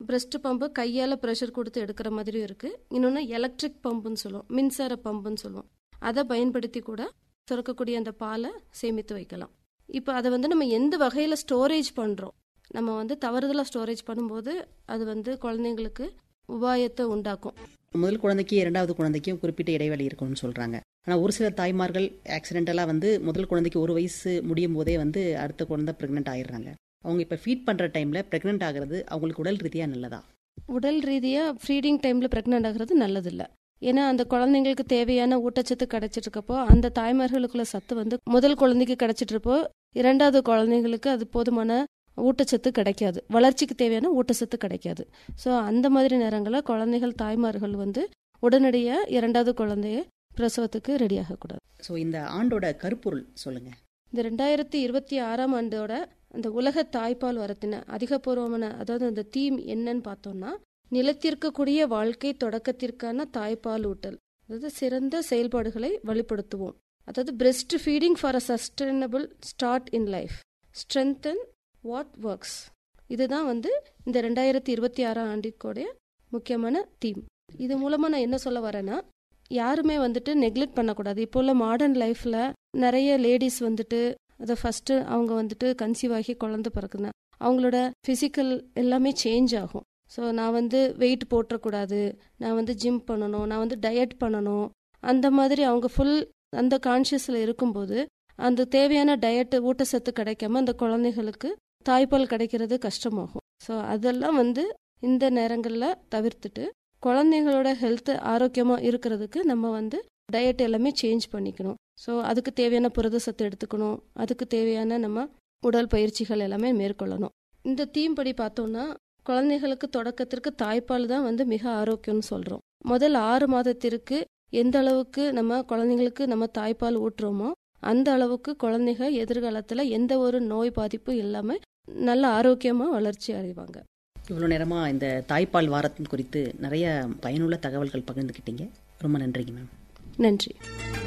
breast pump கையால் pressure கொடுத்து எடுக்கிற மாதிரியும் இருக்குது இன்னொன்று எலக்ட்ரிக் பம்புன்னு சொல்லுவோம் மின்சார பம்புன்னு சொல்லுவோம் அதை பயன்படுத்தி கூட சுரக்கக்கூடிய அந்த பாலை சேமித்து வைக்கலாம் இப்போ அதை வந்து நம்ம எந்த வகையில் ஸ்டோரேஜ் பண்ணுறோம் நம்ம வந்து தவறுதலாக ஸ்டோரேஜ் பண்ணும்போது அது வந்து குழந்தைங்களுக்கு உபாயத்தை உண்டாக்கும் முதல் குழந்தைக்கு இரண்டாவது குழந்தைக்கும் குறிப்பிட்ட இடைவெளி இருக்கும்னு சொல்றாங்க ஆனா ஒரு சில தாய்மார்கள் ஆக்சிடென்டலா வந்து முதல் குழந்தைக்கு ஒரு வயசு முடியும் போதே வந்து அடுத்த குழந்தை பிரெக்னென்ட் ஆயிடுறாங்க அவங்க இப்ப ஃபீட் பண்ற டைம்ல பிரெக்னென்ட் ஆகிறது அவங்களுக்கு உடல் ரீதியா நல்லதா உடல் ரீதியாக ஃபீடிங் டைமில் ப்ரெக்னென்ட் ஆகிறது நல்லதில்ல ஏன்னா அந்த குழந்தைங்களுக்கு தேவையான ஊட்டச்சத்து கிடைச்சிட்டு இருக்கப்போ அந்த தாய்மார்களுக்குள்ள சத்து வந்து முதல் குழந்தைக்கு கிடைச்சிட்டு இருப்போ இரண்டாவது குழந்தைங்களுக்கு அது போதுமான ஊட்டச்சத்து கிடைக்காது வளர்ச்சிக்கு தேவையான ஊட்டச்சத்து கிடைக்காது ஸோ அந்த மாதிரி நேரங்களில் குழந்தைகள் தாய்மார்கள் வந்து உடனடியாக இரண்டாவது குழந்தைய பிரசவத்துக்கு ரெடி ஆகக்கூடாது ஸோ இந்த ஆண்டோட கருப்பொருள் சொல்லுங்க இந்த ரெண்டாயிரத்தி இருபத்தி ஆறாம் ஆண்டோட அந்த உலக தாய்ப்பால் வரத்தின அதிகபூர்வமான அதாவது அந்த தீம் என்னன்னு பார்த்தோம்னா நிலத்திற்கக்கூடிய வாழ்க்கை தொடக்கத்திற்கான தாய்ப்பால் ஊட்டல் அதாவது சிறந்த செயல்பாடுகளை வலுப்படுத்துவோம் அதாவது breast feeding for a sustainable start in life strengthen what works இதுதான் வந்து இந்த ரெண்டாயிரத்தி இருபத்தி ஆறாம் ஆண்டிற்குடைய முக்கியமான தீம் இது மூலமாக நான் என்ன சொல்ல வரேன்னா யாருமே வந்துட்டு நெக்லெக்ட் பண்ணக்கூடாது இப்போ உள்ள மாடர்ன் லைஃப்பில் நிறைய லேடிஸ் வந்துட்டு அதை ஃபஸ்ட்டு அவங்க வந்துட்டு கன்சீவ் ஆகி குழந்தை பிறக்குதுன்னா அவங்களோட ஃபிசிக்கல் எல்லாமே சேஞ்ச் ஆகும் ஸோ நான் வந்து வெயிட் போட்டுறக்கூடாது நான் வந்து ஜிம் பண்ணணும் நான் வந்து டயட் பண்ணணும் அந்த மாதிரி அவங்க ஃபுல் அந்த கான்ஷியஸில் இருக்கும்போது அந்த தேவையான டயட் ஊட்டச்சத்து கிடைக்காம அந்த குழந்தைகளுக்கு தாய்ப்பால் கிடைக்கிறது கஷ்டமாகும் ஸோ அதெல்லாம் வந்து இந்த நேரங்களில் தவிர்த்துட்டு குழந்தைங்களோட ஹெல்த் ஆரோக்கியமாக இருக்கிறதுக்கு நம்ம வந்து டயட் எல்லாமே சேஞ்ச் பண்ணிக்கணும் ஸோ அதுக்கு தேவையான புரத சத்து எடுத்துக்கணும் அதுக்கு தேவையான நம்ம உடல் பயிற்சிகள் எல்லாமே மேற்கொள்ளணும் இந்த தீம் படி பார்த்தோம்னா குழந்தைகளுக்கு தொடக்கத்திற்கு தாய்ப்பால் தான் வந்து மிக ஆரோக்கியம்னு சொல்கிறோம் முதல் ஆறு மாதத்திற்கு எந்த அளவுக்கு நம்ம குழந்தைங்களுக்கு நம்ம தாய்ப்பால் ஊட்டுறோமோ அந்த அளவுக்கு குழந்தைங்க எதிர்காலத்தில் எந்த ஒரு நோய் பாதிப்பும் இல்லாமல் நல்ல ஆரோக்கியமாக வளர்ச்சி அடைவாங்க இவ்வளோ நேரமா இந்த தாய்ப்பால் வாரத்தின் குறித்து நிறைய பயனுள்ள தகவல்கள் பகிர்ந்துக்கிட்டீங்க ரொம்ப நன்றிங்க மேம் நன்றி